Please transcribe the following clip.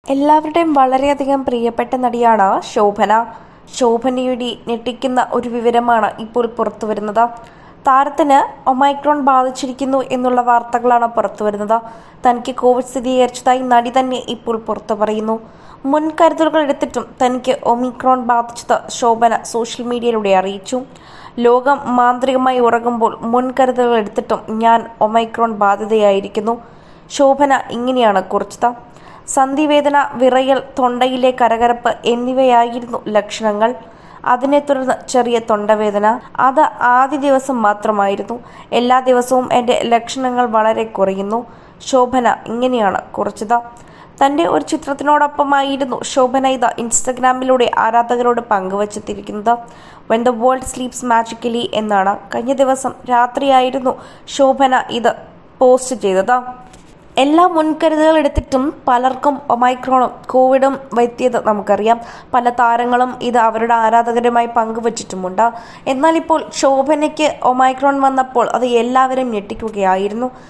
എല്ലാവരുടെയും വളരെയധികം പ്രിയപ്പെട്ട നടിയാണ് ശോഭന ശോഭനയുടെ ഞെട്ടിക്കുന്ന ഒരു വിവരമാണ് ഇപ്പോൾ പുറത്തുവരുന്നത് താരത്തിന് ഒമൈക്രോൺ ബാധിച്ചിരിക്കുന്നു എന്നുള്ള വാർത്തകളാണ് പുറത്തുവരുന്നത് തനിക്ക് കോവിഡ് സ്ഥിരീകരിച്ചതായി നടി തന്നെ ഇപ്പോൾ പുറത്തു പറയുന്നു മുൻകരുതലുകൾ എടുത്തിട്ടും തനിക്ക് ഒമിക്രോൺ ബാധിച്ചത് ശോഭന സോഷ്യൽ മീഡിയയിലൂടെ അറിയിച്ചു ലോകം മാന്ത്രികമായി ഉറങ്ങുമ്പോൾ മുൻകരുതലുകൾ എടുത്തിട്ടും ഞാൻ ഒമൈക്രോൺ ബാധിതയായിരിക്കുന്നു ശോഭന ഇങ്ങനെയാണ് കുറിച്ചത് സന്ധിവേദന വിറയൽ തൊണ്ടയിലെ കരകരപ്പ് എന്നിവയായിരുന്നു ലക്ഷണങ്ങൾ അതിനെ തുടർന്ന് ചെറിയ തൊണ്ടവേദന അത് ആദ്യ ദിവസം മാത്രമായിരുന്നു എല്ലാ ദിവസവും എൻ്റെ ലക്ഷണങ്ങൾ വളരെ കുറയുന്നു ശോഭന ഇങ്ങനെയാണ് കുറിച്ചത് തന്റെ ഒരു ചിത്രത്തിനോടൊപ്പമായിരുന്നു ശോഭന ഇത് ഇൻസ്റ്റഗ്രാമിലൂടെ ആരാധകരോട് പങ്കുവച്ചെത്തിയിരിക്കുന്നത് when the world sleeps magically എന്നാണ് കഴിഞ്ഞ ദിവസം രാത്രിയായിരുന്നു ശോഭന ഇത് പോസ്റ്റ് ചെയ്തത് എല്ലാ മുൻകരുതലുകൾ എടുത്തിട്ടും പലർക്കും ഒമൈക്രോണും കോവിഡും വരുത്തിയത് നമുക്കറിയാം പല താരങ്ങളും ഇത് അവരുടെ ആരാധകരുമായി പങ്കുവച്ചിട്ടുമുണ്ട് എന്നാൽ ഇപ്പോൾ ശോഭനയ്ക്ക് ഒമൈക്രോൺ വന്നപ്പോൾ അത് എല്ലാവരും ഞെട്ടിക്കുകയായിരുന്നു